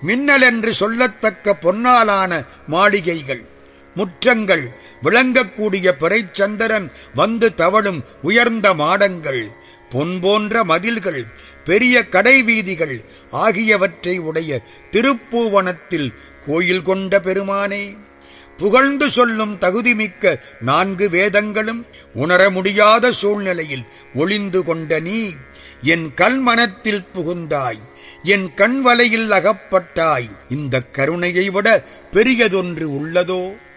மின்னல் என்று சொல்லத்தக்க பொன்னாலான மாளிகைகள் முற்றங்கள் விளங்கக்கூடிய பிறைச்சந்திரன் வந்து தவழும் உயர்ந்த மாடங்கள் பொன் போன்ற மதில்கள் பெரிய கடை வீதிகள் ஆகியவற்றை உடைய திருப்பூவனத்தில் கோயில் கொண்ட பெருமானே புகழ்ந்து சொல்லும் தகுதிமிக்க நான்கு வேதங்களும் உணர முடியாத சூழ்நிலையில் ஒளிந்து கொண்ட நீ என் கல்மனத்தில் புகுந்தாய் என் கண் வலையில் அகப்பட்டாய் இந்த கருணையை விட பெரியதொன்று உள்ளதோ